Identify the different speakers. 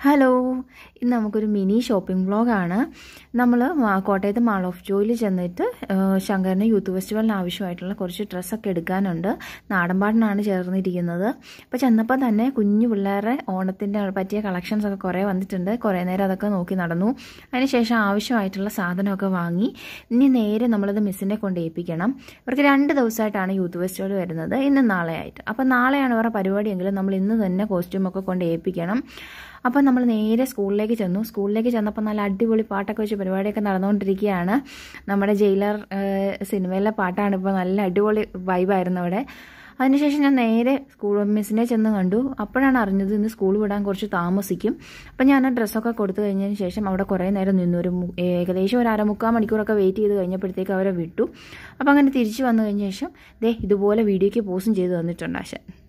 Speaker 1: hello ഇന്ന് നമുക്കൊരു mini shopping വ്ളോഗാണ് നമ്മൾ കോട്ടയത്ത് മാൾ ഓഫ് ജോയിൽ ചെന്നിട്ട് ആ, ശങ്കറിന് യൂത്ത് ഫെസ്റ്റിവലിന് ആവശ്യമായിട്ടുള്ള കുറച്ച് ഡ്രസ്സൊക്കെ എടുക്കാനുണ്ട് നാടൻപാടിനാണ് ചേർന്നിരിക്കുന്നത് അപ്പോൾ ചെന്നപ്പോൾ തന്നെ കുഞ്ഞു പിള്ളേരുടെ ഓണത്തിൻ്റെ പറ്റിയ കളക്ഷൻസ് ഒക്കെ കുറേ വന്നിട്ടുണ്ട് കുറേ നേരം അതൊക്കെ നോക്കി നടന്നു അതിനുശേഷം ആവശ്യമായിട്ടുള്ള സാധനമൊക്കെ വാങ്ങി ഇനി നേരെ നമ്മളത് മിസ്സിനെ കൊണ്ട് ഏൽപ്പിക്കണം ഇവർക്ക് രണ്ട് ദിവസമായിട്ടാണ് യൂത്ത് ഫെസ്റ്റിവൽ വരുന്നത് ഇന്ന് നാളെ ആയിട്ട് അപ്പോൾ നാളെയാണ് ഇവരുടെ പരിപാടിയെങ്കിലും നമ്മൾ ഇന്ന് തന്നെ കോസ്റ്റ്യൂമൊക്കെ കൊണ്ട് ഏൽപ്പിക്കണം അപ്പം നമ്മൾ നേരെ സ്കൂളിലേക്ക് ചെന്നു സ്കൂളിലേക്ക് ചെന്നപ്പോൾ നല്ല അടിപൊളി പാട്ടൊക്കെ വെച്ച് പരിപാടിയൊക്കെ നടന്നുകൊണ്ടിരിക്കുകയാണ് നമ്മുടെ ജയിലർ ഏഹ്, സിനിമയിലെ പാട്ടാണ് ഇപ്പോൾ നല്ല അടിപൊളി വൈബായിരുന്നു അവിടെ അതിനുശേഷം ഞാൻ നേരെ സ്കൂൾ മിസ്സിനെ ചെന്ന് കണ്ടു അപ്പോഴാണ് അറിഞ്ഞത് ഇന്ന് സ്കൂൾ വിടാൻ കുറച്ച് താമസിക്കും അപ്പം ഞാൻ ആ ഡ്രസ്സൊക്കെ കൊടുത്തു കഴിഞ്ഞതിന് ശേഷം അവിടെ കുറേ നേരം നിന്നു ഒരു മു- ഏകദേശം ഒരു അരമുക്കാൽ മണിക്കൂറൊക്കെ വെയിറ്റ് ചെയ്ത് കഴിഞ്ഞപ്പോഴത്തേക്ക് അവരെ വിട്ടു അപ്പം അങ്ങനെ തിരിച്ചു വന്നു കഴിഞ്ഞ ശേഷം ദേ ഇതുപോലെ വീഡിയോയ്ക്ക് പോസ്റ്റും ചെയ്ത് തന്നിട്ടുണ്ട് ആശാൻ